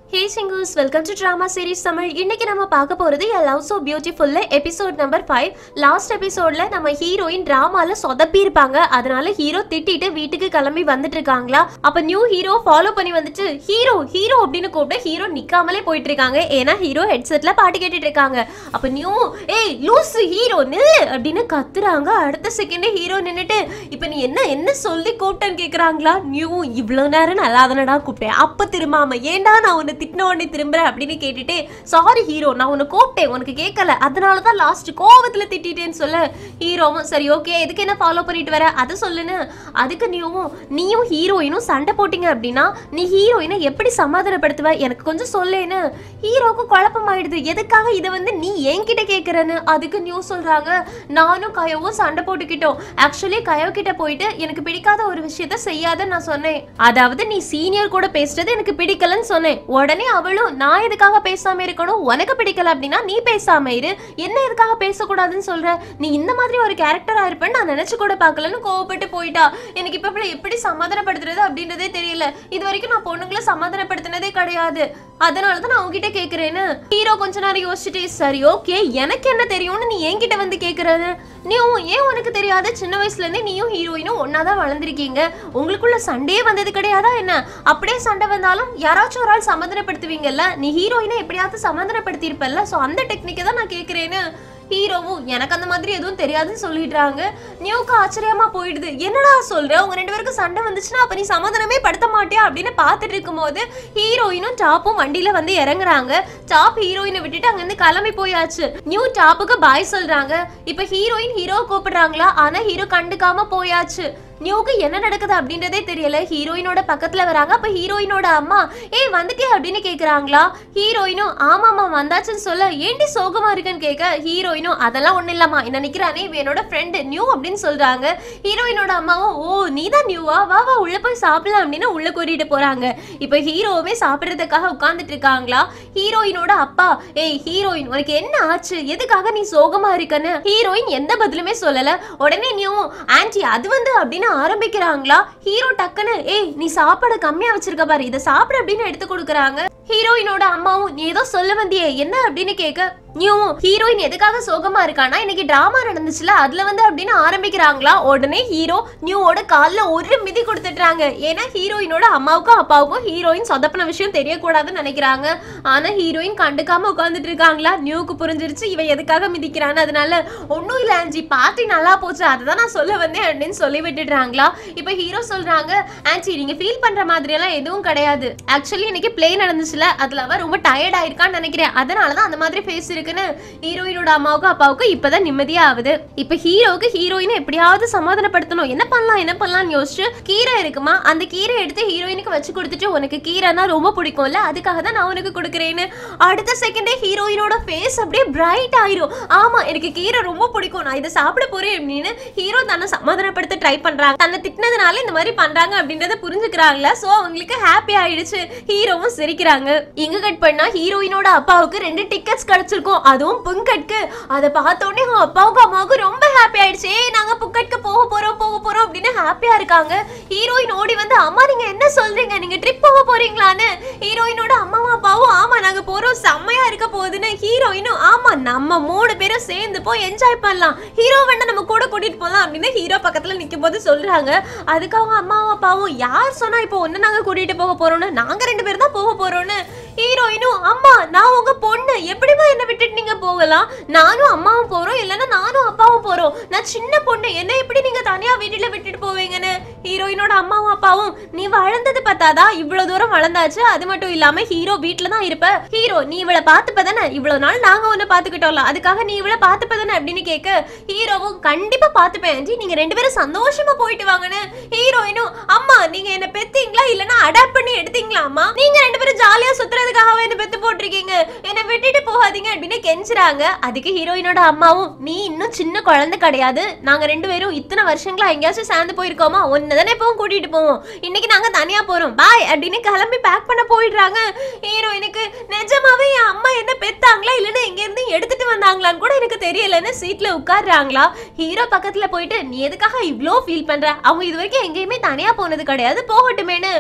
hey singers welcome to drama series Tamil இன்னைக்கு நம்ம பார்க்க போறது எ லவ் சோ பியூட்டிஃபுல்ல எபிசோட் நம்பர் ஃபைவ் லாஸ்ட் எபிசோட்ல நம்ம ஹீரோயின் டிராமால சொதப்பி இருப்பாங்க அதனால ஹீரோ திட்டிட்டு வீட்டுக்கு கிளம்பி வந்துட்டு இருக்காங்களா அப்ப நியூ ஹீரோ ஃபாலோ பண்ணி வந்துட்டு ஹீரோ ஹீரோ அப்படின்னு கூப்பிட்டு ஹீரோ நிக்காமலே போயிட்டு இருக்காங்க ஏன்னா ஹீரோ ஹெட்செட்ல பாட்டு கேட்டுட்டு இருக்காங்க அப்ப நியூ ஏய் லூஸ் ஹீரோ நில்லு அப்படின்னு கத்துறாங்க அடுத்த செகண்டே ஹீரோ நின்னுட்டு இப்ப நீ என்ன என்ன சொல்லி கூப்பிட்டேன்னு கேக்குறாங்களா நியூ இவ்வளவு நேரம் நல்லா தானடா கூப்பிட்டேன் அப்ப திரும்பாம ஏன்டா நான் உன்னை திட்டின உடனே திரும்புறேன் அப்படின்னு கேட்டுட்டு சாரி ஹீரோ நான் உன்னை கூப்பிட்டேன் உனக்கு கேட்கல அதனால தான் லாஸ்ட் கோவத்துல திட்டிட்டேன்னு சொல்ல ஹீரோவும் சரி ஓகே எதுக்கு என்ன ஃபாலோ பண்ணிட்டு வர அதை சொல்லுன்னு அதுக்கு நீயும் நீயும் ஹீரோயினும் சண்டை போட்டீங்க அப்படின்னா நீ ஹீரோயினை எப்படி சமாதானப்படுத்துவ எனக்கு கொஞ்சம் சொல்லேன்னு ஹீரோக்கு குழப்பமாயிடுது எதுக்காக இதை வந்து நீ என்கிட்ட கேட்குறன்னு அதுக்கு நியூஸ் சொல்றாங்க நானும் கயோவும் சண்டை போட்டுக்கிட்டோம் ஆக்சுவலி கயோ கிட்ட போயிட்டு எனக்கு பிடிக்காத ஒரு விஷயத்த செய்யாதன்னு நான் சொன்னேன் அதாவது நீ சீனியர் கூட பேசுறது எனக்கு பிடிக்கலன்னு சொன்னேன் உடனே அவளும் நான் எதுக்காக பேசாம இருக்கணும் உனக்கு பிடிக்கல அப்படின்னா நீ பேசாம இரு என்ன எதுக்காக பேசக்கூடாதுன்னு சொல்ற நீ இந்த மாதிரி ஒரு கேரக்டரா இருப்பேன்னு நான் நினைச்சு கூட பார்க்கலன்னு கோவப்பட்டு போயிட்டா எனக்கு இப்ப இவளை எப்படி சமாதானப்படுத்துறது அப்படின்றதே தெரியல இது வரைக்கும் நான் பொண்ணுங்களை சமாதானப்படுத்தினதே கிடையாது அதனால தான் நான் உங்ககிட்ட கேக்குறேன்னு ஹீரோ கொஞ்ச நேரம் யோசிச்சுட்டு சரி ஓகே எனக்கு என்ன தெரியும்னு நீ என்கிட்ட வந்து கேக்குறது நீயும் ஏன் உனக்கு தெரியாத சின்ன வயசுல இருந்தே நீயும் ஹீரோயினும் ஒன்னா தான் வளர்ந்துருக்கீங்க உங்களுக்குள்ள சண்டையே வந்தது கிடையாதா என்ன அப்படியே சண்டை வந்தாலும் யாராச்சும் ஒரு ஆள் சமாதானப்படுத்துவீங்கல்ல நீ ஹீரோயினை எப்படியாவது சமாதானப்படுத்தியிருப்பல்ல ஸோ அந்த டெக்னிக்கை தான் நான் கேட்குறேன்னு ஹீரோவும் எனக்கு அந்த மாதிரி எதுவும் தெரியாதுன்னு சொல்லிடுறாங்க நியூக்கு ஆச்சரியமா போயிடுது என்னடா சொல்ற உங்க ரெண்டு பேருக்கு சண்டை வந்துச்சுன்னா அப்ப நீ சமாதானமே படுத்த மாட்டியா அப்படின்னு பார்த்துட்டு இருக்கும்போது ஹீரோயினும் டாப்பும் வண்டியில வந்து இறங்குறாங்க டாப் ஹீரோயினை விட்டுட்டு அங்கிருந்து கிளம்பி போயாச்சு நியூ டாப்புக்கு பாய் சொல்றாங்க இப்ப ஹீரோயின் ஹீரோ கூப்பிடுறாங்களா ஆனா ஹீரோ கண்டுக்காம போயாச்சு நியூக்கு என்ன நடக்குது அப்படின்றதே தெரியல ஹீரோயினோட பக்கத்துல வராங்க அப்ப ஹீரோயினோட அம்மா ஏய் வந்துட்டியா அப்படின்னு கேக்குறாங்களா ஹீரோயினும் ஆமாமா வந்தாச்சுன்னு சொல்ல ஏண்டி சோகமா இருக்குன்னு கேட்க ஹீரோயினும் அதெல்லாம் ஒண்ணு இல்லம்மா என்ன நிக்கிறானே இவன் என்னோட ஃப்ரெண்டு நியூ அப்படின்னு சொல்றாங்க ஹீரோயினோட அம்மாவும் ஓ நீ தான் நியூவா வா வா உள்ள போய் சாப்பிடலாம் அப்படின்னு உள்ள கூட்டிட்டு போறாங்க இப்ப ஹீரோவுமே சாப்பிடுறதுக்காக உட்கார்ந்துட்டு இருக்காங்களா ஹீரோயினோட அப்பா ஏய் ஹீரோயின் உனக்கு என்ன ஆச்சு எதுக்காக நீ சோகமா இருக்கன்னு ஹீரோயின் எந்த பதிலுமே சொல்லல உடனே நியூவும் ஆன்ட்டி அது வந்து அப்படின்னு ஆரம்பிக்கிறாங்களா ஹீரோ டக்குன்னு ஏய் நீ சாப்பாடு கம்மியா வச்சிருக்க பாரு இதை சாப்பிடு அப்படின்னு எடுத்து கொடுக்குறாங்க ஹீரோயினோட அம்மாவும் நீ ஏதோ சொல்ல வந்தியே என்ன அப்படின்னு கேட்க நியூவும் ஹீரோயின் எதுக்காக சோகமா இருக்கானா இன்னைக்கு டிராமா நடந்துச்சுல அதுல வந்து அப்படின்னு ஆரம்பிக்கிறாங்களா உடனே ஹீரோ நியூவோட கால்ல ஒரு மிதி கொடுத்துட்றாங்க ஏன்னா ஹீரோயினோட அம்மாவுக்கும் அப்பாவுக்கும் ஹீரோயின் சொதப்பின விஷயம் தெரியக்கூடாதுன்னு நினைக்கிறாங்க ஆனா ஹீரோயின் கண்டுக்காம உட்காந்துட்டு இருக்காங்களா நியூக்கு புரிஞ்சிருச்சு இவன் எதுக்காக மிதிக்கிறான்னு அதனால ஒன்றும் இல்லை ஆன்ஜி பார்ட்டி நல்லா போச்சு அதுதான் நான் சொல்ல வந்தேன் அப்படின்னு சொல்லி விட்டுடுறாங்களா இப்போ ஹீரோ சொல்றாங்க ஆன்டி நீங்க ஃபீல் பண்ற மாதிரி எல்லாம் எதுவும் கிடையாது ஆக்சுவலி இன்னைக்கு பிளே நடந்துச்சுல அதுல அவ ரொம்ப டயர்ட் ஆயிருக்கான்னு நினைக்கிறேன் அதனால தான் அந்த மாதிரி ஃபேஸ் இருக்குன்னு ஹீரோயினோட அம்மாவுக்கும் அப்பாவுக்கும் இப்பதான் நிம்மதியா ஆகுது இப்போ ஹீரோவுக்கு ஹீரோயினை எப்படியாவது சமாதானப்படுத்தணும் என்ன பண்ணலாம் என்ன பண்ணலாம்னு யோசிச்சு கீரை இருக்குமா அந்த கீரை எடுத்து ஹீரோயினுக்கு வச்சு கொடுத்துட்டு உனக்கு கீரைனா ரொம்ப பிடிக்கும்ல அதுக்காக தான் நான் உனக்கு கொடுக்குறேன்னு அடுத்த செகண்டே ஹீரோயினோட ஃபேஸ் அப்படியே பிரைட் ஆயிரும் ஆமா எனக்கு கீரை ரொம்ப பிடிக்கும் நான் இதை சாப்பிட போறேன் அப்படின்னு ஹீரோ தன்னை சமாதானப்படுத்த ட்ரை பண்றாங்க தன்னை திட்டினதுனால இந்த மாதிரி பண்றாங்க அப்படின்றத புரிஞ்சுக்கிறாங்களா சோ அவங்களுக்கு ஹாப்பி ஆயிடுச்சு ஹீரோவும் சிரிக்கிறாங்க இங்க கட் பண்ணா ஹீரோயினோட அப்பாவுக்கு ரெண்டு டிக்கெட்ஸ் கிடைச்சிருக்கும் அதுவும் புங்கட்க்கு அதை பார்த்த உடனே அவங்க அப்பாவுக்கும் அம்மாவுக்கும் ரொம்ப ஹாப்பி ஆயிடுச்சு ஏய் நாங்க புக்கட்க்கு போக போறோம் போக போறோம் அப்படின்னு ஹாப்பியா இருக்காங்க ஹீரோயின் ஓடி வந்து அம்மா நீங்க என்ன சொல்றீங்க நீங்க ட்ரிப் போக போறீங்களான்னு ஹீரோயினோட அம்மாவும் அப்பாவும் ஆமா நாங்க போறோம் செம்மையா இருக்க போகுதுன்னு ஹீரோயினும் ஆமா நம்ம மூணு பேரும் சேர்ந்து போய் என்ஜாய் பண்ணலாம் ஹீரோ வேணா நம்ம கூட கூட்டிட்டு போலாம் அப்படின்னு ஹீரோ பக்கத்துல நிக்கும் போது சொல்றாங்க அதுக்கு அவங்க அம்மாவும் அப்பாவும் யார் சொன்னா இப்போ ஒன்னு நாங்க கூட்டிட்டு போக போறோம்னு நாங்க ரெண்டு பேரும் தான் போக போறோம்னு ஹீரோயினும் அம்மா நான் உங்க பொண்ணு எப்படிமா என்ன விட்டுட்டு நீங்க போகலாம் நானும் அம்மாவும் போறோம் இல்லைன்னா நானும் அப்பாவும் போறோம் நான் சின்ன பொண்ணு என்ன எப்படி நீங்க தனியா வீட்டுல விட்டுட்டு போவீங்கன்னு ஹீரோயினோட அம்மாவும் அப்பாவும் நீ வளர்ந்தது பார்த்தாதா இவ்வளவு தூரம் வளர்ந்தாச்சு அது மட்டும் இல்லாம ஹீரோ வீட்டுல தான் இருப்ப ஹீரோ நீ இவளை பாத்துப்ப தானே இவ்வளவு நாள் நாங்க உன்னை பாத்துக்கிட்டோம்ல அதுக்காக நீ இவளை பாத்துப்ப தானே அப்படின்னு கேட்க ஹீரோவும் கண்டிப்பா பாத்துப்பேன் ஆன்ட்டி நீங்க ரெண்டு பேரும் சந்தோஷமா போயிட்டு வாங்கன்னு ஹீரோயினும் அம்மா நீங்க என்ன பெத்தீங்களா இல்லனா அடாப்ட் பண்ணி எடுத்தீங்களா அம்மா நீங்க ரெண்டு பேரும் ஜாலியா சுத்துறதுக்காகவே என்ன பெத்து போட்டிருக்கீங்க என்ன விட்டுட்டு போகாதீங்க அப்படின்னு கெஞ்சுறாங்க அதுக்கு ஹீரோயினோட அம்மாவும் நீ இன்னும் சின்ன குழந்தை கிடையாது நாங்க ரெண்டு பேரும் இத்தனை வருஷங்களா எங்கேயாச்சும் சேர்ந்து போயிருக்கோமா ஒன்னு தானே எப்பவும் கூட்டிட்டு போவோம் இன்னைக்கு நாங்க தனியா போறோம் பாய் அப்படின்னு கிளம்பி பேக் பண்ண போயிடுறாங்க ஹீரோயினுக்கு நிஜமாவே என் அம்மா என்ன பெத்தாங்களா இல்லைன்னா எங்க இருந்து எடுத்துட்டு வந்தாங்களான்னு கூட எனக்கு தெரியலன்னு சீட்ல உட்கார்றாங்களா ஹீரோ பக்கத்துல போயிட்டு நீ எதுக்காக இவ்ளோ ஃபீல் பண்ற அவங்க இது வரைக்கும் எங்கேயுமே தனியா போனது கிடையாது போகட்டுமேனு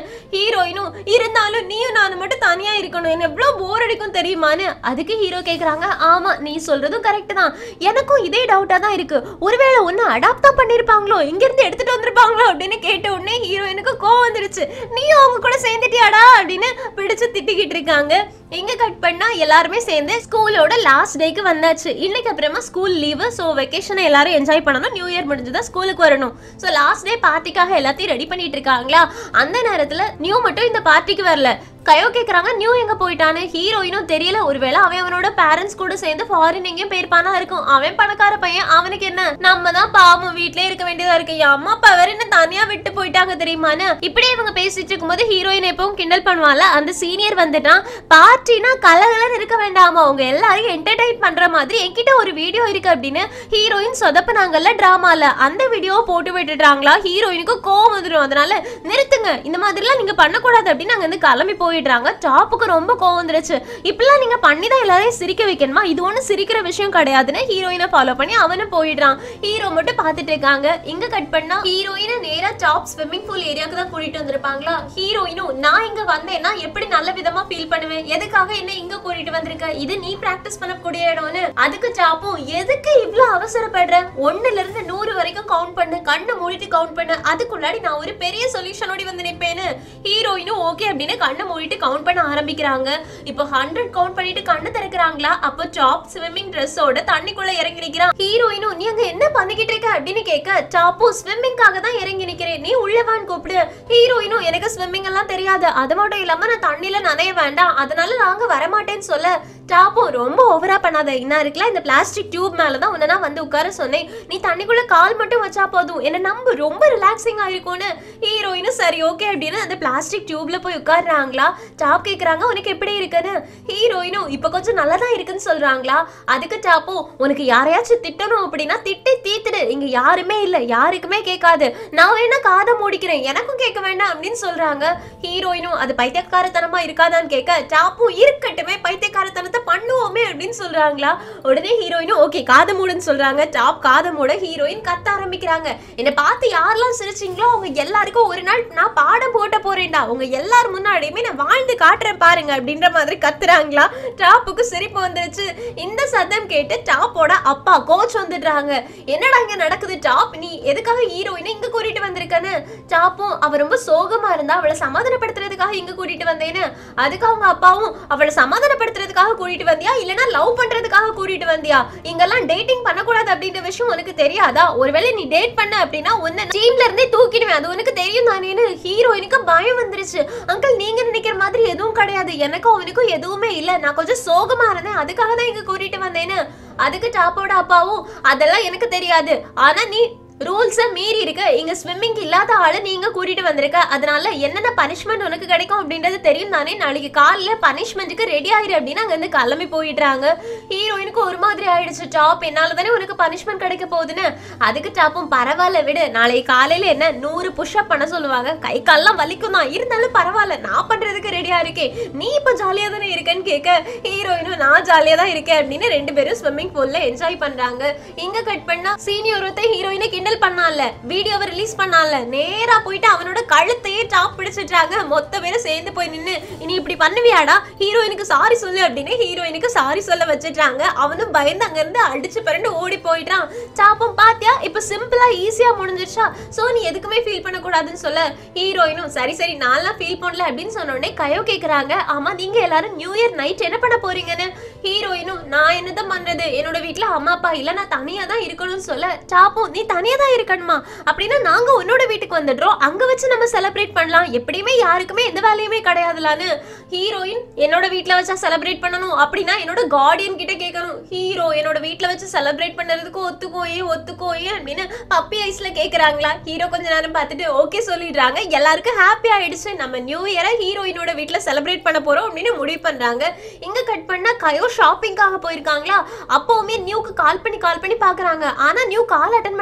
ஹீரோயினும் இருந்தாலும் நீயும் நானும் மட்டும் தனியா இருக்கணும் என்ன எவ்வளவு போர் அடிக்கும் தெரியுமான்னு அதுக்கு ஹீரோ கேக்குறாங்க ஆமா நீ சொல்றதும் கரெக்ட் தான் எனக்கும் இதே டவுட்டா தான் இருக்கு ஒருவேளை ஒன்னு அடாப்ட் தான் பண்ணிருப்பாங்களோ இங்க இருந்து எடுத்துட்டு வந்திருப்பாங்களோ அப்படின்னு கேட்ட உடனே ஹீரோயினுக்கு கோவம் வந்துருச்சு நீயும் அவங்க கூட சேர்ந்துட்டியாடா அப்படின்னு பிடிச்சு திட்டிக்கிட்டு இருக்காங்க எங்க கட் பண்ணா எல்லாருமே சேர்ந்து ஸ்கூலோட லாஸ்ட் டேக்கு வந்தாச்சு இன்னைக்கு அப்புறமா ஸ்கூல் லீவு ஸோ வெக்கேஷனை எல்லாரும் என்ஜாய் பண்ணணும் நியூ இயர் முடிஞ்சுதான் ஸ்கூலுக்கு வரணும் ஸோ லாஸ்ட் டே பார்ட்டிக்காக எல்லாத்தையும் ரெடி பண்ணிட்டு இருக்காங்களா அந்த நேரத்துல நியூ மட்டும் இந்த பார்ட்டிக்கு வரல கயோ கேக்குறாங்க நியூ எங்க போயிட்டான்னு ஹீரோயினும் தெரியல ஒருவேளை அவன் அவனோட பேரண்ட்ஸ் கூட சேர்ந்து ஃபாரின் எங்கேயும் போயிருப்பானா இருக்கும் அவன் பணக்கார பையன் அவனுக்கு என்ன நம்ம தான் பாவம் வீட்லயே இருக்க வேண்டியதா இருக்கு என் அம்மா அப்பா வேற என்ன தனியா விட்டு போயிட்டாங்க தெரியுமான்னு இப்படியே இவங்க பேசிட்டு இருக்கும்போது ஹீரோயின் எப்பவும் கிண்டல் பண்ணுவால அந்த சீனியர் வந்துட்டான் பார்ட்டினா கலகலன்னு இருக்க வேண்டாமா அவங்க எல்லாரையும் என்டர்டைன் பண்ற மாதிரி என்கிட்ட ஒரு வீடியோ இருக்கு அப்படின்னு ஹீரோயின் சொதப்புனாங்கல்ல டிராமால அந்த வீடியோவை போட்டு விட்டுட்டாங்களா ஹீரோயினுக்கு கோவம் வந்துடும் அதனால நிறுத்துங்க இந்த மாதிரிலாம் நீங்க பண்ணக்கூடாது அப்படின்னு அங்க இருந்து கிளம்பி போயிடுறாங்க டாப்புக்கு ரொம்ப கோவம் வந்துருச்சு இப்படிலாம் நீங்க பண்ணி தான் எல்லாரையும் சிரிக்க வைக்கணுமா இது ஒன்றும் சிரிக்கிற விஷயம் கிடையாதுன்னு ஹீரோயினை ஃபாலோ பண்ணி அவனும் போயிடுறான் ஹீரோ மட்டும் பார்த்துட்டு இருக்காங்க இங்க கட் பண்ணா ஹீரோயினை நேரா டாப் ஸ்விம்மிங் பூல் ஏரியாவுக்கு தான் கூட்டிட்டு வந்திருப்பாங்களா ஹீரோயினும் நான் இங்க வந்தேன்னா எப்படி நல்ல விதமா ஃபீல் பண்ணுவேன் எதுக்காக என்ன இங்க கூட்டிட்டு வந்திருக்க இது நீ பிராக்டிஸ் பண்ணக்கூடிய இடம்னு அதுக்கு டாப்பும் எதுக்கு இவ்ளோ அவசரப்படுற ஒண்ணுல இருந்து நூறு வரைக்கும் கவுண்ட் பண்ணு கண்ணை மூடிட்டு கவுண்ட் பண்ணு அதுக்குள்ளாடி நான் ஒரு பெரிய சொல்யூஷனோட வந்து நிப்பேன்னு ஹீரோயினும் ஓகே அப்படின்னு கண்ணை மூடிட்டு கவுண்ட் பண்ண ஆரம்பிக்கிறாங்க இப்போ ஹண்ட்ரட் கவுண்ட் பண்ணிட்டு கண்ணு திறக்கிறாங்களா அப்போ டாப் ஸ்விம்மிங் ட்ரெஸ்ஸோட தண்ணிக்குள்ள இறங்கி நிக்கிறான் ஹீரோயினும் நீ அங்க என்ன பண்ணிக்கிட்டு இருக்க அப்படின்னு கேட்க டாப்பும் ஸ்விம்மிங்காக தான் இறங்கி நிக்கிறேன் நீ உள்ளவான்னு கூப்பிடு ஹீரோயினும் எனக்கு ஸ்விம்மிங் எல்லாம் தெரியாது அது மட்டும் இல்லாம நான் தண்ணியில நனைய வேண்டாம் அதனால நாங்க வரமாட்டேன்னு சொல்ல டாப்பும் ரொம்ப ஓவரா பண்ணாத என்ன இருக்குல்ல இந்த பிளாஸ்டிக் டியூப் மேல தான் உன்னை நான் வந்து உட்கார சொன்னேன் நீ தண்ணிக்குள்ள கால் மட்டும் வச்சா போதும் என்ன நம்ப ரொம்ப ரிலாக்ஸிங்கா இருக்கும்னு ஹீரோயினும் சரி ஓகே அப்படின்னு அந்த பிளாஸ்டிக் டியூப்ல போய் உட்கார்றாங்களா டாப் கேக்குறாங்க உனக்கு எப்படி இருக்குன்னு ஹீரோயினும் இப்ப கொஞ்சம் நல்லா தான் இருக்குன்னு சொல்றாங்களா அதுக்கு டாப்பும் உனக்கு யாரையாச்சும் திட்டணும் அப்படின்னா திட்டி தீத்துடு இங்க யாருமே இல்ல யாருக்குமே கேட்காது நான் வேணா காதை மூடிக்கிறேன் எனக்கும் கேட்க வேண்டாம் அப்படின்னு சொல்றாங்க ஹீரோயினும் அது பைத்தியக்காரத்தனமா இருக்காதான்னு கேட்க டாப்பும் இருக்கட்டுமே பைத்தியக்காரத்தனத்தை பண்ணுவோமே அப்படின்னு சொல்றாங்களா உடனே ஹீரோயினும் ஓகே காதை மூடுன்னு சொல்றாங்க டாப் காதை மூட ஹீரோயின் கத்த ஆரம்பிக்கிறாங்க என்னை பார்த்து யாரெல்லாம் சிரிச்சீங்களோ அவங்க எல்லாருக்கும் ஒரு நாள் நான் பாடம் போட்ட போறேன்டா உங்க எல்லார் முன்னாடியுமே நான் வாழ்ந்து காட்டுறேன் பாருங்க அப்படின்ற மாதிரி கத்துறாங்களா டாப்புக்கு சிரிப்பு வந்துருச்சு இந்த சத்தம் கேட்டு டாப்போட அப்பா கோச் வந்துடுறாங்க என்னடா இங்க நடக்குது டாப் நீ எதுக்காக ஹீரோயினை இங்க கூட்டிட்டு வந்திருக்கன்னு டாப்பும் அவ ரொம்ப சோகமா இருந்தா அவளை சமாதானப்படுத்துறதுக்காக இங்க கூட்டிட்டு வந்தேன்னு அதுக்கு அவங்க அப்பாவும் அவளை சமாதானப்படுத்துறதுக்காக கூட்டிட்டு வந்தியா இல்லனா லவ் பண்றதுக்காக கூட்டிட்டு வந்தியா இங்கெல்லாம் டேட்டிங் பண்ணக்கூடாது அப்படின்ற விஷயம் உனக்கு தெரியாதா ஒருவேளை நீ டேட் பண்ண அப்படின்னா உன்னை டீம்ல இருந்தே தூக்கிடுவேன் அது உனக்கு தெரியும் தானேன்னு ஹீரோயினுக்கு பயம் வந்துருச்சு அங்கிள் நீங்க நினைக்கிற மாதிரி எதுவும் கிடையாது எனக்கும் அவனுக்கும் எதுவுமே இல்ல நான் கொஞ்சம் சோகமா இருந்தேன் அதுக்காக தான் இங்க கூட்டிட்டு வந்தேன்னு அதுக்கு டாப்போட அப்பாவும் அதெல்லாம் எனக்கு தெரியாது ஆனா நீ ரூல்ஸை மீறி இருக்க இங்க ஸ்விம்மிங் இல்லாத ஆளை நீங்க கூட்டிட்டு வந்திருக்க அதனால என்னென்ன பனிஷ்மெண்ட் உனக்கு கிடைக்கும் அப்படின்றது தெரியும் தானே நாளைக்கு காலையில பனிஷ்மெண்ட்டுக்கு ரெடி ஆயிரு அப்படின்னு அங்க இருந்து கிளம்பி போயிடுறாங்க ஹீரோயினுக்கு ஒரு மாதிரி ஆயிடுச்சு டாப் என்னால தானே உனக்கு பனிஷ்மெண்ட் கிடைக்க போகுதுன்னு அதுக்கு டாப்பும் பரவாயில்ல விடு நாளைக்கு காலையில என்ன நூறு புஷ்அப் பண்ண சொல்லுவாங்க கை கால்லாம் வலிக்கும் தான் இருந்தாலும் பரவாயில்ல நான் பண்றதுக்கு ரெடியா இருக்கேன் நீ இப்ப ஜாலியா தானே இருக்கேன்னு கேட்க ஹீரோயினும் நான் ஜாலியா தான் இருக்கேன் அப்படின்னு ரெண்டு பேரும் ஸ்விம்மிங் பூல்ல என்ஜாய் பண்றாங்க இங்க கட் பண்ணா சீனியர் ஒருத்தன் ஹீரோயினை கிண்டல் பண்ணான்ல வீடியோவை ரிலீஸ் பண்ணான்ல நேரா போயிட்டு அவனோட கழுத்தையே டாப் பிடிச்சிட்டாங்க மொத்த பேரும் சேர்ந்து போய் நின்னு இனி இப்படி பண்ணுவியாடா ஹீரோயினுக்கு சாரி சொல்லு அப்படின்னு ஹீரோயினுக்கு சாரி சொல்ல வச்சிட்டாங்க அவனும் பயந்து அங்க இருந்து அடிச்சு பிறண்டு ஓடி போயிட்டான் சாப்பம் பாத்தியா இப்ப சிம்பிளா ஈஸியா முடிஞ்சிருச்சா சோ நீ எதுக்குமே ஃபீல் பண்ணக்கூடாதுன்னு சொல்ல ஹீரோயினும் சரி சரி நான்லாம் ஃபீல் பண்ணல அப்படின்னு சொன்ன உடனே கயோ கேக்குறாங்க ஆமா நீங்க எல்லாரும் நியூ இயர் நைட் என்ன பண்ண போறீங்கன்னு ஹீரோயினும் நான் என்னதான் பண்றது என்னோட வீட்ல அம்மா அப்பா இல்ல நான் தனியா தான் இருக்கணும்னு சொல்ல சாப்போம் நீ தனியா தான் இருக்கணுமா அப்படின்னா நாங்க உன்னோட வீட்டுக்கு வந்துடுறோம் அங்க வச்சு நம்ம செலிப்ரேட் பண்ணலாம் எப்படியுமே யாருக்குமே எந்த வேலையுமே கிடையாதுலான்னு ஹீரோயின் என்னோட வீட்ல வச்சா செலிப்ரேட் பண்ணணும் அப்படின்னா என்னோட கார்டியன் கிட்ட கேட்கணும் ஹீரோ என்னோட வீட்ல வச்சு செலிப்ரேட் பண்றதுக்கு ஒத்துக்கோயே ஒத்துக்கோயே அப்படின்னு பப்பி ஐஸ்ல கேக்குறாங்களா ஹீரோ கொஞ்ச நேரம் பார்த்துட்டு ஓகே சொல்லிடுறாங்க எல்லாருக்கும் ஹாப்பி ஆயிடுச்சு நம்ம நியூ இயரை ஹீரோயினோட வீட்ல செலிப்ரேட் பண்ண போறோம் அப்படின்னு முடிவு பண்றாங்க இங்க கட் பண்ணா கயோ ஷாப்பிங்காக போயிருக்காங்களா அப்போவுமே நியூக்கு கால் பண்ணி கால் பண்ணி பாக்குறாங்க ஆனா நியூ கால் அட்டன் பண்ணவே இல்லையா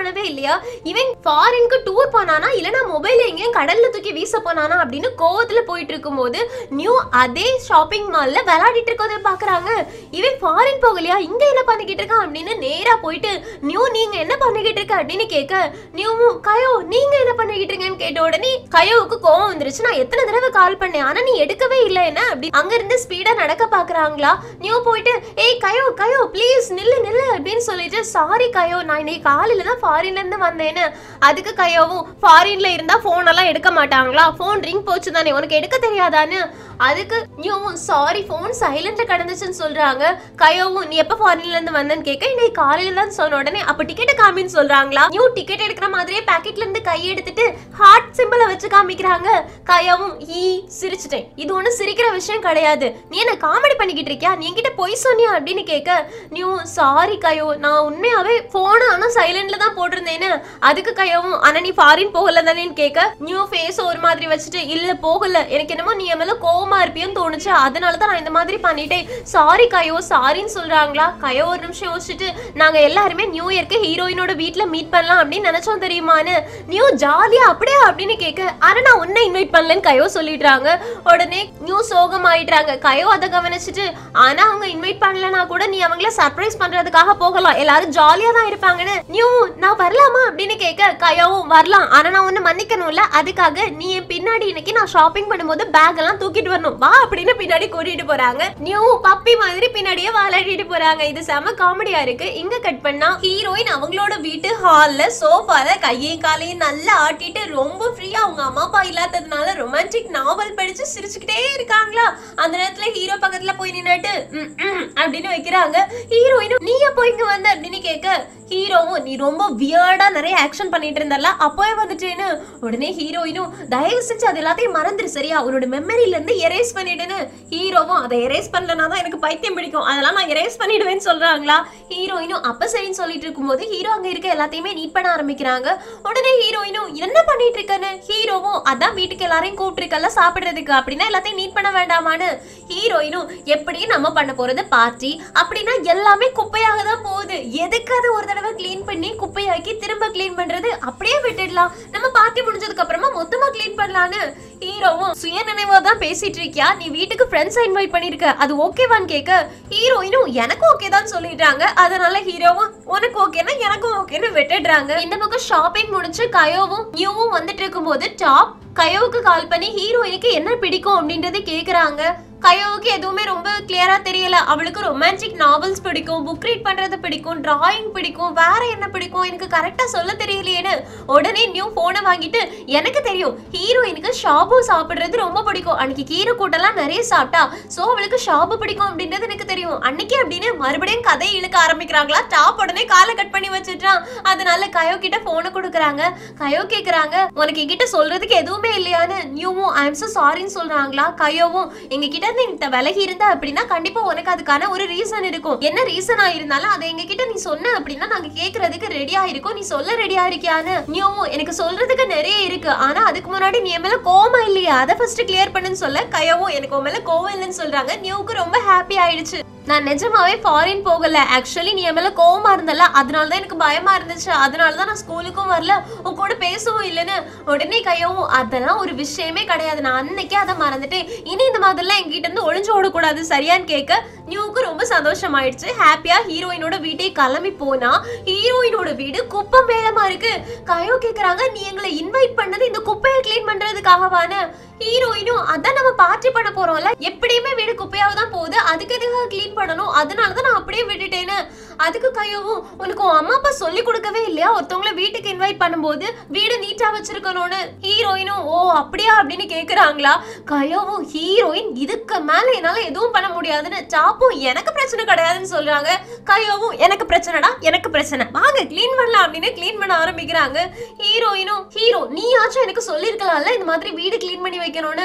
இல்லையா இவன் ஃபாரினுக்கு டூர் போனானா இல்லனா மொபைல் எங்கேயும் கடல்ல தூக்கி வீச போனானா அப்படின்னு கோவத்துல போயிட்டு இருக்கும்போது நியூ அதே ஷாப்பிங் மால்ல விளையாடிட்டு இருக்கதை பாக்குறாங்க இவன் ஃபாரின் போகலையா இங்க என்ன பண்ணிக்கிட்டு இருக்கான் அப்படின்னு நேரா போயிட்டு நியூ நீங்க என்ன பண்ணிக்கிட்டு இருக்க அப்படின்னு கேட்க நியூவும் கயோ நீங்க என்ன பண்ணிக்கிட்டு இருக்கீங்கன்னு கேட்ட உடனே கயோவுக்கு கோவம் வந்துருச்சு நான் எத்தனை தடவை கால் பண்ணேன் ஆனா நீ எடுக்கவே இல்லை என்ன அப்படி அங்க இருந்து ஸ்பீடா நடக்க பாக்குறாங்களா நியூ போயிட்டு ஏய் கயோ கயோ ப்ளீஸ் நில்லு நில்லு அப்படின்னு சொல்லிட்டு சாரி கயோ நான் இன்னைக்கு காலையில தான் ஃபாரின்ல இருந்து வந்தேன்னு அதுக்கு கயோவும் ஃபாரின்ல இருந்தா போன் எல்லாம் எடுக்க மாட்டாங்களா போன் ரிங் போச்சு தானே உனக்கு எடுக்க தெரியாதான்னு அதுக்கு நியூவும் சாரி ஃபோன் சைலண்ட்ல கிடந்துச்சுன்னு சொல்றாங்க கயோவும் நீ எப்ப ஃபாரின்ல இருந்து வந்தேன்னு கேட்க இன்னைக்கு காலையில தான் சொன்ன உடனே அப்ப டிக்கெட் காமின்னு சொல்றாங்களா நியூ டிக்கெட் எடுக்கிற மாதிரியே பாக்கெட்ல இருந்து கை எடுத்துட்டு ஹார்ட் சிம்பிளை வச்சு காமிக்கிறாங்க கயோவும் ஈ சிரிச்சிட்டேன் இது ஒண்ணு சிரிக்கிற விஷயம் கிடையாது நீ என்ன காமெடி பண்ணிக்கிட்டு இருக்கியா நீ என்கிட்ட பொய் சொன்னியா அப்படின்னு கேட்க நியூ சாரி கயோ நான் உண்மையாவே போன ஆனா சைலண்ட்ல தான் போட்டிருந்தேன்னு அதுக்கு கயோவும் ஆனா நீ ஃபாரின் போகல தானேன்னு கேட்க நியூ ஃபேஸ் ஒரு மாதிரி வச்சுட்டு இல்ல போகல எனக்கு என்னமோ நீ என் மேல கோவமா இருப்பியோன்னு தோணுச்சு அதனால தான் நான் இந்த மாதிரி பண்ணிட்டேன் சாரி கயோ சாரின்னு சொல்றாங்களா கயோ ஒரு நிமிஷம் யோசிச்சுட்டு நாங்க எல்லாருமே நியூ இயர்க்கு ஹீரோயினோட வீட்ல மீட் பண்ணலாம் அப்படின்னு நினைச்சோம் தெரியுமான்னு நியூ ஜாலியா அப்படியே அப்படின்னு கேட்க ஆனா நான் உன்னை இன்வைட் பண்ணலன்னு கயோ சொல்லிடுறாங்க உடனே நியூ சோகம் ஆயிடுறாங்க கயோ அதை கவனிச்சுட்டு ஆனா அவங்க இன்வைட் பண்ணலனா கூட நீ அவங்கள சர்ப்ரைஸ் பண்றதுக்காக போகலாம் எல்லாரும் ஜாலியா தான் இருப்பாங்கன்னு நியூ நான் வரலாமா அப்படின்னு கேட்க கயோவும் வரலாம் ஆனா நான் ஒண்ணு மன்னிக்கணும்ல அதுக்காக நீ என் பின்னாடி இன்னைக்கு நான் ஷாப்பிங் பண்ணும்போது பேக் எல்லாம் தூக்கிட்டு வரணும் வா அப்படின்னு பின்னாடி கூட்டிட்டு போறாங்க நியூ பப்பி மாதிரி பின்னாடியே விளையாடிட்டு போறாங்க இது செம காமெடியா இருக்கு இங்க கட் பண்ணா ஹீரோயின் அவங்களோட வீட்டு ஹால்ல சோஃபால கையையும் காலையும் நல்லா ஆட்டிட்டு ரொம்ப ஃப்ரீயா அவங்க அம்மா அப்பா இல்லாததுனால ரொமான்டிக் நாவல் படிச்சு சிரிச்சுக்கிட்டே இருக்காங்களா அந்த நேரத்துல ஹீரோ பக்கத்துல போய் நின்னுட்டு "ம், ம்" அப்படின்னு வைக்கிறாங்க ஹீரோயினும் நீ எப்போ இங்க வந்த அப்படின்னு கேட்க ஹீரோவும் நீ ரொம்ப வியர்டா நிறைய ஆக்ஷன் பண்ணிட்டு இருந்தல அப்போவே வந்துட்டேன்னு உடனே ஹீரோயினும் தயவு செஞ்சு அது எல்லாத்தையும் மறந்துரு சரியா உன்னோட மெமரியில இருந்து எரேஸ் பண்ணிடுன்னு ஹீரோவும் அதை எரேஸ் பண்ணலனா தான் எனக்கு பைத்தியம் பிடிக்கும் அதெல்லாம் நான் எரேஸ் பண்ணிடுவேன்னு சொல்றாங்களா ஹீரோயினும் அப்ப சரின்னு சொல்லிட்டு இருக்கும்போது ஹீரோ அங்க இருக்க எல்லாத்தையுமே நீட் பண்ண ஆரம்பிக்கிறாங்க உடனே ஹீரோயினும் என்ன பண்ணிட்டு இருக்கன்னு ஹீரோவும் அதான் வீட்டுக்கு எல்லாரையும் கூப்பிட்டுருக்கல சாப்பிடுறதுக்கு அப்படின்னா எல்லாத்தையும் நீட் பண்ண வேண்டாமான்னு ஹீரோயினும் எப்படி நம்ம பண்ண போறது பார்ட்டி அப்படின்னா எல்லாமே குப்பையாக தான் போகுது எதுக்கு அதை ஒரு தடவை க்ளீன் பண்ணி குப்பையாக்கி திரும்ப க்ளீன் பண்றது அப்படியே விட்டுடலாம் நம்ம பார்ட்டி முடிஞ்சதுக்கு அப்புறமா மொத்தமா க்ளீன் பண்ணலான்னு ஹீரோவும் சுய நினைவா தான் பேசிட்டு இருக்கியா நீ வீட்டுக்கு ஃப்ரெண்ட்ஸ் இன்வைட் பண்ணிருக்க அது ஓகேவான்னு கேட்க ஹீரோயினும் எனக்கு ஓகே தான் சொல்லிடுறாங்க அதனால ஹீரோவும் உனக்கு ஓகேனா எனக்கும் ஓகேன்னு விட்டுடுறாங்க இந்த பக்கம் ஷாப்பிங் முடிச்சு கயோவும் நியூவும் வந்துட்டு இருக்கும்போது டாப் கயோவுக்கு கால் பண்ணி ஹீரோயினுக்கு என்ன பிடிக்கும் அப்படின்றத கேக்குறாங்க கயோவுக்கு எதுவுமே ரொம்ப கிளியரா தெரியல அவளுக்கு ரொமான்டிக் நாவல்ஸ் பிடிக்கும் புக் ரீட் பண்றது பிடிக்கும் டிராயிங் பிடிக்கும் வேற என்ன பிடிக்கும் எனக்கு கரெக்டா சொல்ல தெரியலையேன்னு உடனே நியூ போனை வாங்கிட்டு எனக்கு தெரியும் ஹீரோயினுக்கு ஷாபு சாப்பிடுறது ரொம்ப பிடிக்கும் அன்னைக்கு கீரை கூட்டெல்லாம் நிறைய சாப்பிட்டா சோ அவளுக்கு ஷாபு பிடிக்கும் அப்படின்றது எனக்கு தெரியும் அன்னைக்கு அப்படின்னு மறுபடியும் கதை இழுக்க ஆரம்பிக்கிறாங்களா டாப் உடனே காலை கட் பண்ணி வச்சிட்டான் அதனால கயோ கிட்ட போனை கொடுக்குறாங்க கயோ கேக்குறாங்க உனக்கு என்கிட்ட சொல்றதுக்கு எதுவுமே இல்லையான்னு நியூவும் ஐ எம் so சாரின்னு சொல்றாங்களா கயோவும் எங்க கிட்ட இருந்து இந்த விலகி இருந்தா அப்படின்னா கண்டிப்பா உனக்கு அதுக்கான ஒரு ரீசன் இருக்கும் என்ன ரீசனா இருந்தாலும் அதை எங்க கிட்ட நீ சொன்ன அப்படின்னா நாங்க கேக்குறதுக்கு ரெடியா இருக்கோம் நீ சொல்ல ரெடியா இருக்கியான்னு நியூவும் எனக்கு சொல்றதுக்கு நிறைய இருக்கு ஆனா அதுக்கு முன்னாடி நீ என் மேல கோவம் இல்லையா அதை ஃபர்ஸ்ட் கிளியர் பண்ணுன்னு சொல்ல கயவும் எனக்கு உன் மேல கோவம் இல்லைன்னு சொல்றாங்க நியூக்கு ரொம்ப ஹாப்பி ஆயிடுச்சு நான் நிஜமாவே ஃபாரின் போகல ஆக்சுவலி நீ என் மேல கோவமா இருந்தல அதனால தான் எனக்கு பயமா இருந்துச்சு அதனால தான் நான் ஸ்கூலுக்கும் வரல உன் கூட பேசவும் இல்லைன்னு உடனே கையவும் அதெல்லாம் ஒரு விஷயமே கிடையாது நான் அன்னைக்கே அதை மறந்துட்டேன் இனி இந்த மாதிரிலாம் என்கிட்ட இருந்து ஒளிஞ்சு ஓடக்கூடாது சரியான்னு கேட்க நியூக்கு ரொம்ப சந்தோஷமாயிடுச்சு ஹாப்பியா ஹீரோயினோட வீட்டை கிளம்பி போனா ஹீரோயினோட வீடு குப்பை மேலமா இருக்கு கயோ கேக்குறாங்க நீ எங்களை இன்வைட் பண்ணது இந்த குப்பையை க்ளீன் பண்றதுக்காகவான்னு ஹீரோயினும் அதான் நம்ம பார்ட்டி பண்ண போறோம்ல எப்படியுமே வீடு குப்பையாக தான் போகுது அதுக்கு எதுக்காக க்ளீன் பண்ணணும் அதனால தான் நான் அப்படியே விட்டுட்டேன்னு அதுக்கு கையவும் உனக்கு உன் அம்மா அப்பா சொல்லி கொடுக்கவே இல்லையா ஒருத்தவங்கள வீட்டுக்கு இன்வைட் பண்ணும்போது வீடு நீட்டா வச்சிருக்கணும்னு ஹீரோயினும் ஓ அப்படியா அப்படின்னு கேக்குறாங்களா கையவும் ஹீரோயின் இதுக்கு மேல என்னால எதுவும் பண்ண முடியாதுன்னு சாப்பும் எனக்கு பிரச்சனை கிடையாதுன்னு சொல்றாங்க கையவும் எனக்கு பிரச்சனைடா எனக்கு பிரச்சனை வாங்க க்ளீன் பண்ணலாம் அப்படின்னு க்ளீன் பண்ண ஆரம்பிக்கிறாங்க ஹீரோயினும் ஹீரோ நீயாச்சும் எனக்கு சொல்லிருக்கலாம்ல இந்த மாதிரி வீடு க்ளீன் பண்ணி வைக்கணும்னு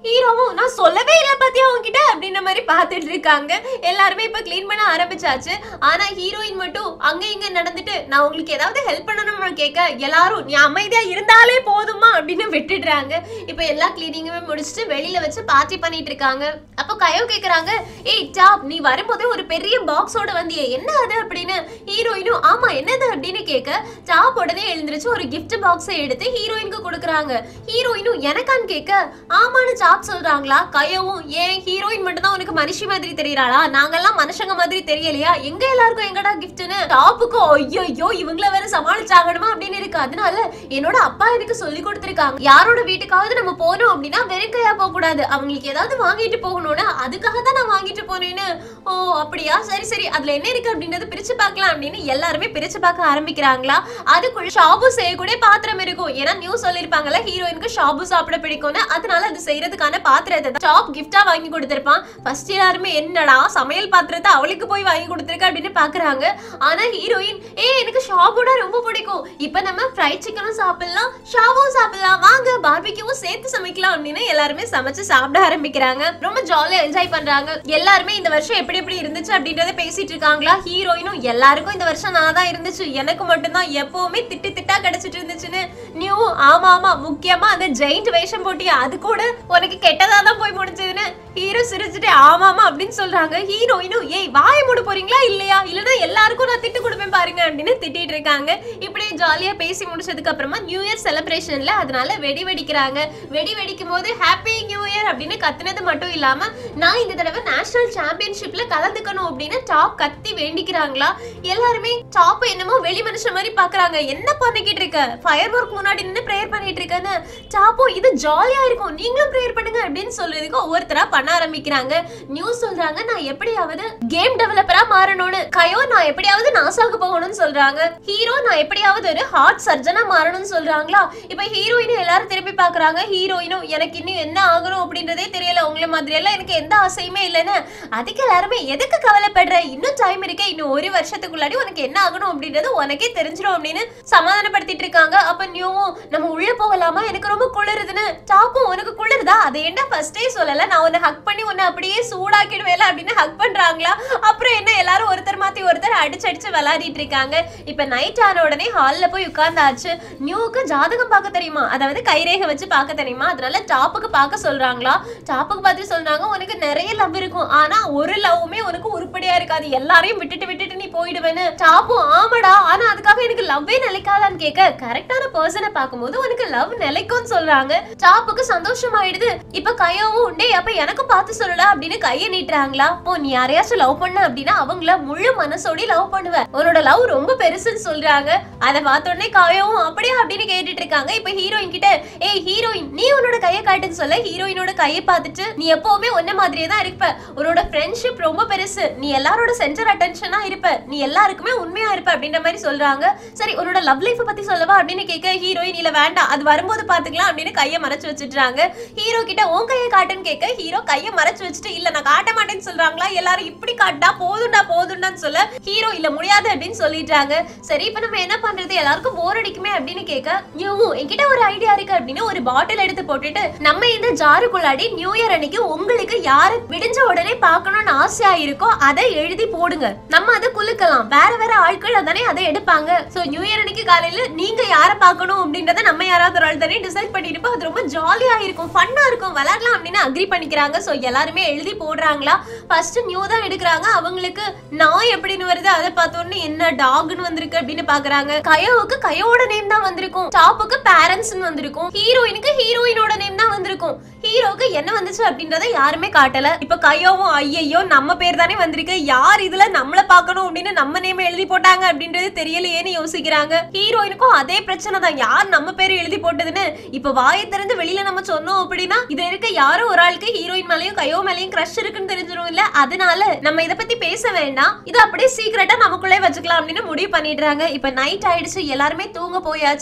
ஹீரோவும் நான் சொல்லவே இல்லை பத்தியா உன்கிட்ட அப்படின்ற மாதிரி பார்த்துட்டு இருக்காங்க எல்லாருமே இப்ப க்ளீன் பண்ண ஆரம்பிச்சாச்சு ஆனா ஹீரோயின் மட்டும் அங்க இங்க நடந்துட்டு நான் உங்களுக்கு ஏதாவது ஹெல்ப் பண்ணணும்னு கேட்க எல்லாரும் நீ அமைதியா இருந்தாலே போதுமா அப்படின்னு விட்டுடுறாங்க இப்ப எல்லா கிளீனிங்குமே முடிச்சுட்டு வெளியில வச்சு பார்ட்டி பண்ணிட்டு இருக்காங்க அப்போ கயோ கேக்குறாங்க ஏய் டாப் நீ வரும்போதே ஒரு பெரிய பாக்ஸோட வந்தியே என்ன அது அப்படின்னு ஹீரோயினும் ஆமா என்னது அப்படின்னு கேட்க டாப் உடனே எழுந்திருச்சு ஒரு கிஃப்ட் பாக்ஸை எடுத்து ஹீரோயினுக்கு கொடுக்குறாங்க ஹீரோயினும் எனக்கான்னு கேட்க ஆமான்னு டாப் சொல்றாங்களா கயோவும் ஏன் ஹீரோயின் மட்டும் தான் உனக்கு மனுஷி மாதிரி தெரியறாளா நாங்கெல்லாம் மனுஷங்க மாதிரி தெரியலையா எங்க எல்லாருக்கும் எங்கடா கிஃப்ட்னு டாப்புக்கு ஐயோ இவங்கள வேற சமாளிச்சாகணுமா அப்படின்னு இருக்கு அதனால என்னோட அப்பா எனக்கு சொல்லி கொடுத்துருக்காங்க யாரோட வீட்டுக்காவது நம்ம போனோம் அப்படின்னா வெறும் கையா போக கூடாது அவங்களுக்கு ஏதாவது வாங்கிட்டு போகணும்னு அதுக்காக தான் நான் வாங்கிட்டு போனேன்னு ஓ அப்படியா சரி சரி அதுல என்ன இருக்கு அப்படின்றத பிரிச்சு பார்க்கலாம் அப்படின்னு எல்லாருமே பிரிச்சு பார்க்க ஆரம்பிக்கிறாங்களா அதுக்குள்ள ஷாபு செய்யக்கூடிய பாத்திரம் இருக்கும் ஏன்னா நியூஸ் சொல்லிருப்பாங்கல்ல ஹீரோயினுக்கு ஷாபு சாப்பிட பிடிக்கும்னு அதனால அது செய்யறதுக்கான பாத்திரத்தை தான் ஷாப் கிஃப்டா வாங்கி கொடுத்திருப்பான் ஃபர்ஸ்ட் எல்லாருமே என்னடா சமையல் பாத்திரத்தை அவளுக்கு போய் வாங்கி கொடுத்துருக்க அப்படின்னு பாக்குறாங்க ஆனா ஹீரோயின் ஏ எனக்கு ஷாபுனா ரொம்ப பிடிக்கும் இப்ப நம்ம ஃப்ரைட் சிக்கனும் சாப்பிடலாம் ஷாவும் சாப்பிடலாம் வாங்க பார்பிக்யூவும் சேர்த்து சமைக்கலாம் அப்படின்னு எல்லாருமே சமைச்சு சாப்பிட ஆரம்பிக்கிறாங்க ரொம்ப ஜாலியா என்ஜாய் பண்றாங்க எல்லாருமே இந்த வருஷம் எப்படி எப்படி இருந்துச்சு அப்படின்றத பேசிட்டு இருக்காங்களா ஹீரோயினும் எல்லாருக்கும் இந்த வருஷம் நான் தான் இருந்துச்சு எனக்கு மட்டும்தான் எப்பவுமே திட்டு திட்டா கிடைச்சிட்டு இருந்துச்சுன்னு நியூ ஆமா ஆமா முக்கியமா அந்த ஜெயிண்ட் வேஷம் போட்டியா அது கூட உனக்கு கெட்டதா தான் போய் முடிஞ்சதுன்னு ஹீரோ சிரிச்சுட்டு ஆமாமா அப்படின்னு சொல்றாங்க ஹீரோயினும் ஏய் வாய மூட போறீங்களா இல்லையா இல்லனா எல்லாருக்கும் நான் திட்டு கொடுப்பேன் பாருங்க அப்படின்னு திட்டிட்டு இருக்காங்க இப்படியே ஜாலியா பேசி முடிச்சதுக்கு அப்புறமா நியூ இயர் செலிப்ரேஷன்ல அதனால வெடி வெடிக்கிறாங்க வெடி வெடிக்கும் போது ஹாப்பி நியூ இயர் அப்படின்னு கத்துனது மட்டும் இல்லாம நான் இந்த தடவை நேஷனல் சாம்பியன்ஷிப்ல கலந்துக்கணும் அப்படின்னு டாப் கத்தி வேண்டிக்கிறாங்களா எல்லாருமே டாப் என்னமோ வெளி மனுஷன் மாதிரி பாக்குறாங்க என்ன பண்ணிக்கிட்டு இருக்க ஃபயர் ஒர்க் முன்னாடி நின்று ப்ரேயர் பண்ணிட்டு இருக்கேன்னு டாப்போ இது ஜாலியா இருக்கும் நீங்களும் ப்ரேயர் பண்ணுங்க அப்படின்னு சொல்றதுக்கு ஒவ்வொருத்தரா பண்ண ஆரம்பிக்கிறாங்க நியூஸ் சொல்றாங்க நான் எப்படியாவது கேம் டெவலப்பரா மாறணும்னு கயோ நான் எப்படியாவது நாசாக்கு போகணும்னு சொல்றாங்க ஹீரோ நான் எப்படியாவது ஒரு ஹார்ட் சர்ஜனா மாறணும்னு சொல்றாங்களா இப்ப ஹீரோயினும் எல்லாரும் திருப்பி பாக்குறாங்க ஹீரோயினும் எனக்கு இன்னும் என்ன ஆகணும் அப்படின்றதே தெரியல உங்களை மாதிரி எல்லாம் எனக்கு எந்த ஆசையுமே இல்லைன்னு அதுக்கு எல்லாருமே எதுக்கு கவலைப்படுற இன்னும் டைம் இருக்கே இன்னும் ஒரு வருஷத்துக்குள்ளாடி உனக்கு என்ன ஆகணும் அப்படின்றது உனக்கே தெரிஞ்சிடும் அப்படின்னு சமாதானப்படுத்திட்டு இருக்காங்க அப்ப நியூவும் நம்ம உள்ள போகலாமா எனக்கு ரொம்ப குளிருதுன்னு டாப்பும் உனக்கு குளிருதா அதை என்ன ஃபர்ஸ்டே சொல்லல நான் உன்னை ஹக் பண்ணி உன்னை அப்படியே சூடாக்கிடுவேல அப்படின்னு ஹக் பண்றாங்களா அப்புறம் என்ன எல்லாரும் ஒருத்தர் மாத்தி ஒருத்தர் அடிச்சு அடிச்சு விளையாடிட்டு இருக்காங்க இப்ப நைட் ஆன உடனே ஹால்ல போய் உட்கார்ந்தாச்சு நியூக்கு ஜாதகம் பார்க்க தெரியுமா அதாவது கைரேகை வச்சு பார்க்க தெரியுமா அதனால டாப்புக்கு பார்க்க சொல்றாங்களா டாப்புக்கு பார்த்து சொல்றாங்க உனக்கு நிறைய லவ் இருக்கும் ஆனா ஒரு லவ்வுமே உனக்கு உருப்படியா இருக்காது எல்லாரையும் விட்டுட்டு விட்டுட்டு நீ போயிடுவேன்னு டாப்பும் ஆமாடா ஆனா அதுக்காக எனக்கு லவ்வே நிலைக்காதான்னு கேட்க கரெக்டான பர்சனை பார்க்கும்போது உனக்கு லவ் நிலைக்கும்னு சொல்றாங்க டாப்புக்கு சந்தோஷமாயிடுது இப்ப கையோவும் உண்டே அப்ப எனக்கும் பார்த்து சொல்லல அப்படின்னு கையை நீட்டுறாங்களா ஓ நீ யாரையாச்சும் லவ் பண்ண அப்படின்னா அவங்கள முழு மனசோட லவ் பண்ணுவ உன்னோட லவ் ரொம்ப பெருசுன்னு சொல்றாங்க அதை பார்த்த உடனே காயவும் அப்படியா அப்படின்னு கேட்டுட்டு இருக்காங்க இப்ப ஹீரோயின் கிட்ட ஏய் ஹீரோயின் நீ உன்னோட கையை காட்டுன்னு சொல்ல ஹீரோயினோட கையை பார்த்துட்டு நீ எப்பவுமே ஒன்ன மாதிரியே தான் இருப்ப உன்னோட ஃப்ரெண்ட்ஷிப் ரொம்ப பெருசு நீ எல்லாரோட சென்டர் அட்டென்ஷனா இருப்ப நீ எல்லாருக்குமே உண்மையா இருப்ப அப்படின்ற மாதிரி சொல்றாங்க சரி உன்னோட லவ் லைஃப் பத்தி சொல்லவா அப்படின்னு கேட்க ஹீரோயின் இல்ல வேண்டாம் அது வரும்போது பாத்துக்கலாம் அப்படின்னு கையை மறைச்சு வச்சுட்டாங்க ஹீரோ கிட்ட உன் கையை காட்டுன்னு கேட்க ஹீரோ கையை மறைச்சு வச்சுட்டு இல்ல நான் காட்ட மாட்டேன்னு சொல்றாங்களா எல்லாரும் இப்படி காட்டா போதும்டா போதும்டான்னு சொல்ல ஹீரோ இல்ல முடியாது அப்படின்னு சொல்லிட்டாங்க சரி இப்ப நம்ம என்ன பண்றது எல்லாருக்கும் போர் அடிக்குமே அப்படின்னு கேட்க நியூ என்கிட்ட ஒரு ஐடியா இருக்கு அப்படின்னு ஒரு பாட்டில் எடுத்து போட்டுட்டு நம்ம இந்த ஜாருக்குள்ளாடி நியூ இயர் அன்னைக்கு உங்களுக்கு யாரு விடிஞ்ச உடனே பார்க்கணும்னு ஆசையா இருக்கோ அதை எழுதி போடுங்க நம்ம அதை குலுக்கலாம் வேற வேற ஆட்கள் அதானே அதை எடுப்பாங்க சோ நியூ இயர் அன்னைக்கு காலையில நீங்க யார பார்க்கணும் அப்படின்றத நம்ம யாராவது ஒரு ஆள் தானே டிசைட் பண்ணிருப்போம் அது ரொம்ப ஜாலியா இருக்கும் ஃபன்னா இருக்கும் விளையாடலாம் அப்படின்னு அக்ரி பண்ணிக்கிறாங்க சோ எல்லாருமே எழுதி போடுறாங்களா ஃபர்ஸ்ட் நியூ தான் எடுக்கிறாங்க அவங்களுக்கு நாய் எப்படின்னு வருது அதை பார்த்த உடனே என்ன டாக்னு வந்திருக்கு அப்படின்னு பாக்குறாங்க கயோவுக்கு கயோட நேம் தான் வந்திருக்கும் டாப்புக்கு பேரண்ட்ஸ்னு வந்திருக்கும் ஹீரோயினுக்கு ஹீரோயினோட நேம் தான் வந்திருக்கும் ஹீரோவுக்கு என்ன வந்துச்சு அப்படின்றத யாருமே காட்டல இப்ப கையோவும் ஐயையோ நம்ம பேர் தானே வந்திருக்கு யார் இதுல நம்மள பார்க்கணும் அப்படின்னு நம்ம நேம் எழுதி போட்டாங்க அப்படின்றது தெரியலையேன்னு யோசிக்கிறாங்க ஹீரோயினுக்கும் அதே பிரச்சனை தான் யார் நம்ம பேர் எழுதி போட்டதுன்னு இப்ப வாயை திறந்து வெளியில நம்ம சொன்னோம் அப்படின்னா இது இருக்க யாரோ ஒரு ஆளுக்கு ஹீரோயின் மேலயும் கையோ மேலயும் க்ரஷ் இருக்குன்னு தெரிஞ்சிரும் இல்ல அதனால நம்ம இத பத்தி பேச வேண்டாம் இது அப்படியே சீக்கிரட்டா நமக்குள்ளே வச்சுக்கலாம் அப்படின்னு முடிவு பண்ணிடுறாங்க இப்ப நைட் ஆயிடுச்சு எல்லாருமே தூங்க போயாச்சு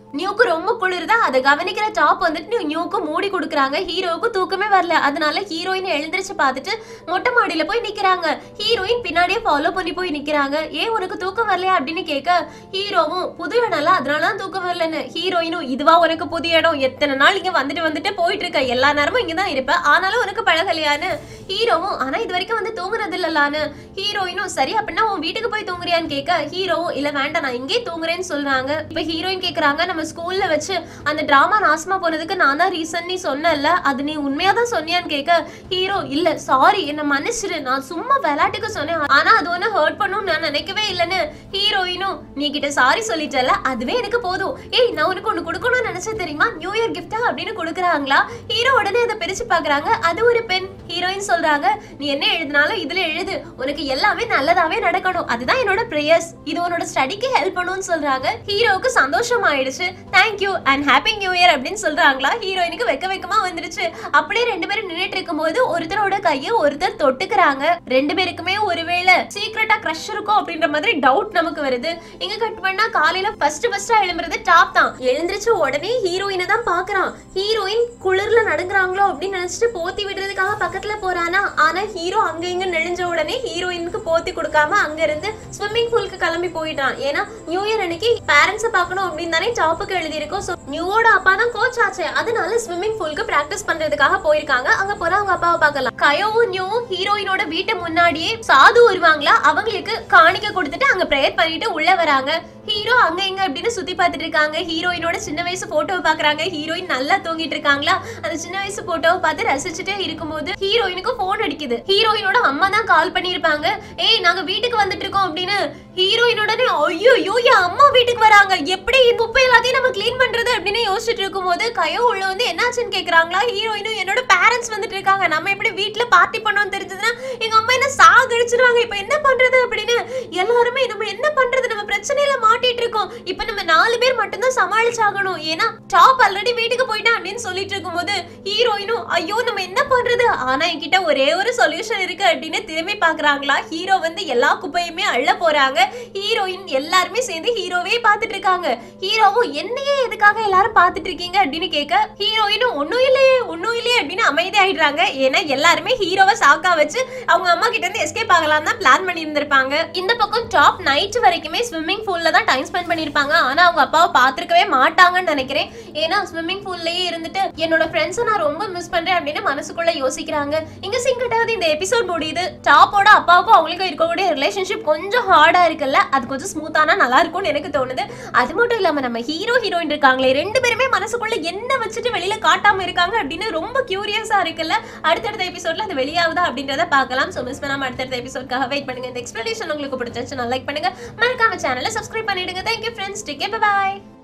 நியூக்கு ரொம்ப குளிருதா அதை கவனிக்கிற டாப் வந்துட்டு நியூக்கு மூடி கொடுக்குறாங்க ஹீரோவுக்கு தூக்கமே வரல அதனால ஹீரோயின் எழுந்திருச்சு பார்த்துட்டு மொட்டை மாடியில போய் நிக்கிறாங்க ஹீரோயின் பின்னாடியே ஃபாலோ பண்ணி போய் நிக்கிறாங்க ஏன் உனக்கு தூக்கம் வரலையா அப்படின்னு கேட்க ஹீரோவும் புது இடம்ல அதனால தான் தூக்கம் வரலன்னு ஹீரோயினும் இதுவா உனக்கு புது இடம் எத்தனை நாள் இங்க வந்துட்டு வந்துட்டு போயிட்டு இருக்க எல்லா நேரமும் இங்க தான் இருப்ப ஆனாலும் உனக்கு பழகலையான்னு ஹீரோவும் ஆனா இது வரைக்கும் வந்து தூங்குறது இல்லலான்னு ஹீரோயினும் சரி அப்படின்னா உன் வீட்டுக்கு போய் தூங்குறியான்னு கேட்க ஹீரோவும் இல்ல வேண்டாம் நான் இங்கே தூங்குறேன்னு சொல்றாங்க இப்ப ஹீரோயின் கேக்குறாங்க நம்ம ஸ்கூல்ல வச்சு அந்த டிராமா நாசமா போனதுக்கு நான் தான் ரீசன் நீ சொன்னல அது நீ உண்மையா தான் சொன்னியான்னு கேட்க ஹீரோ இல்ல சாரி என்ன மன்னிச்சிரு நான் சும்மா விளையாட்டுக்கு சொன்னேன் ஆனா அது ஒண்ணு ஹர்ட் பண்ணும் நான் நினைக்கவே இல்லைன்னு ஹீரோயினும் நீ கிட்ட சாரி சொல்லிட்டல அதுவே எனக்கு போதும் ஏய் நான் உனக்கு ஒண்ணு கொடுக்கணும்னு நினைச்சேன் தெரியுமா நியூ இயர் கிஃப்டா அப்படின்னு கொடுக்குறாங்களா ஹீரோ உடனே அதை பிரிச்சு பாக்குறாங்க அது ஒரு பெண் ஹீரோயின் சொல்றாங்க நீ என்ன எழுதினாலும் இதுல எழுது உனக்கு எல்லாமே நல்லதாவே நடக்கணும் அதுதான் என்னோட பிரேயர்ஸ் இது உன்னோட ஸ்டடிக்கு ஹெல்ப் பண்ணும்னு சொல்றாங்க ஹீரோவுக்கு சந்தோஷம் ஆயிடுச்சு thank you and happy new year அப்படின்னு சொல்றாங்களா ஹீரோயினுக்கு வெக்க வெக்கமா வந்துருச்சு அப்படியே ரெண்டு பேரும் நின்னுட்டு இருக்கும்போது ஒருத்தரோட கையை ஒருத்தர் தொட்டுக்கிறாங்க ரெண்டு பேருக்குமே ஒருவேளை சீக்கிரட்டா க்ரஷ் இருக்கும் அப்படின்ற மாதிரி டவுட் நமக்கு வருது இங்க கட் பண்ணா காலையில ஃபர்ஸ்ட் ஃபர்ஸ்டா எழும்புறது டாப் தான் எழுந்திருச்சு உடனே ஹீரோயினை தான் பாக்குறான் ஹீரோயின் குளிர்ல நடுங்குறாங்களோ அப்படின்னு நினைச்சிட்டு போத்தி விடுறதுக்காக பக்கத்துல போறானா ஆனா ஹீரோ அங்க இங்க நெளிஞ்ச உடனே ஹீரோயினுக்கு போத்தி கொடுக்காம அங்க இருந்து ஸ்விம்மிங் பூலுக்கு கிளம்பி போயிட்டான் ஏன்னா நியூ இயர் அன்னைக்கு பேரண்ட்ஸை பார்க்கணும் அப்படின்னு தானே டாப்புக்கு எழுதியிருக்கோம் ஸோ நியூவோட அப்பா தான் கோச் ஆச்சு அதனால ஸ்விம்மிங் பூலுக்கு பிராக்டிஸ் பண்றதுக்காக போயிருக்காங்க அங்க போற அவங்க அப்பாவை பார்க்கலாம் கயோவும் நியூவும் ஹீரோயினோட வீட்டு முன்னாடியே சாது வருவாங்களா அவங்களுக்கு காணிக்க கொடுத்துட்டு அங்க ப்ரேயர் பண்ணிட்டு உள்ள வராங்க ஹீரோ அங்க இங்க அப்படின்னு சுத்தி பார்த்துட்டு இருக்காங்க ஹீரோயினோட சின்ன வயசு போட்டோவை பாக்குறாங்க ஹீரோயின் நல்லா தூங்கிட்டு இருக்காங்களா அந்த சின்ன வயசு போட்டோவை பார்த்து ரசிச்சுட்டே இருக்கும்போது ஹீரோயினுக்கு போன் அடிக்குது ஹீரோயினோட அம்மா தான் கால் பண்ணியிருப்பாங்க ஏய் நாங்க வீட்டுக்கு வந்துட்டு இருக்கோம் அப்படின்னு ஹீரோயினோடனே ஐயோ ஐயோ என் அம்மா வீட்டுக்கு வராங்க எப்படி இந்த குப்பை எல்லாத்தையும் நம்ம க்ளீன் பண்றது அப்படின்னு யோசிச்சுட்டு இருக்கும்போது கயோ உள்ள வந்து என்னாச்சுன்னு கேக்குறாங்களா ஹீரோயினும் என்னோட பேரண்ட்ஸ் வந்துட்டு இருக்காங்க நம்ம எப்படி வீட்ல பார்ட்டி பண்ணோம்னு தெரிஞ்சதுன்னா எங்க அம்மா என்ன சாகடிச்சிருவாங்க இப்போ என்ன பண்றது அப்படின்னு எல்லாருமே நம்ம என்ன பண்றது நம்ம பிரச்சனையில மாட்டிட்டு இருக்கோம் இப்போ நம்ம நாலு பேர் மட்டும்தான் சமாளிச்சாகணும் ஏன்னா டாப் ஆல்ரெடி வீட்டுக்கு போயிட்டான் அப்படின்னு சொல்லிட்டு இருக்கும்போது ஹீரோயினும் ஐயோ நம்ம என்ன பண்றது ஆனா என்கிட்ட ஒரே ஒரு சொல்யூஷன் இருக்கு அப்படின்னு திரும்பி பாக்குறாங்களா ஹீரோ வந்து எல்லா குப்பையுமே அள்ள போறாங்க ஹீரோயின் எல்லாருமே சேர்ந்து ஹீரோவே பார்த்துட்டு இருக்காங்க ஹீரோவும் என்னையே எதுக்காக எல்லாரும் பார்த்துட்டு இருக்கீங்க அப்படின்னு கேட்க ஹீரோயினும் ஒன்னும் இல்லையே ஒன்னும் இல்லையே அப்படின்னு அமைதி ஆயிடுறாங்க ஏன்னா எல்லாருமே ஹீரோவை சாக்கா வச்சு அவங்க அம்மா கிட்ட இருந்து எஸ்கேப் ஆகலாம் தான் பிளான் பண்ணி இருந்திருப்பாங்க இந்த பக்கம் டாப் நைட் வரைக்குமே ஸ்விம்மிங் பூல்ல தான் டைம் ஸ்பெண்ட் பண்ணிருப்பாங்க ஆனா அவங்க அப்பாவை பார்த்திருக்கவே மாட்டாங்கன்னு நினைக்கிறேன் ஏன்னா ஸ்விம்மிங் பூல்லயே இருந்துட்டு என்னோட ஃப்ரெண்ட்ஸை நான் ரொம்ப மிஸ் பண்றேன் அப்படின்னு மனசுக்குள்ள யோசிக்கிறாங்க இங்க சிங்கிட்டாவது இந்த எபிசோட் முடியுது டாப்போட அப்பாவுக்கும் அவங்களுக்கும் இருக்கக்கூடிய ரிலேஷன்ஷிப் கொஞ்சம் ஹார்டா இருக்குல்ல அது கொஞ்சம் ஸ்மூத்தானா நல்லா இருக்கும்னு எனக்கு தோணுது அது மட்டும் இல்லாம நம்ம ஹீரோ ஹீரோயின் இருக்காங்களே ரெண்டு பேருமே மனசுக்குள்ள என்ன வச்சுட்டு வெளியில காட்டாம இருக்காங்க அப்படின்னு ரொம்ப கியூரியஸா இருக்குல்ல அடுத்தடுத்த எபிசோட்ல அது வெளியாகுதா அப்படின்றத பார்க்கலாம் ஸோ மிஸ் பண்ணாம அடுத்தடுத்த எபிசோட்காக வெயிட் பண்ணுங்க இந்த எக்ஸ்பிளேஷன் உங்களுக்கு பிடிச்சிருச்சுன்னா லைக் பண்ணுங்க மறக்காம சேனலை சப்ஸ்கிரைப் பண்ணிடுங்க தேங்க்யூ ஃப்ரெண்ட்ஸ் டேக் பாய்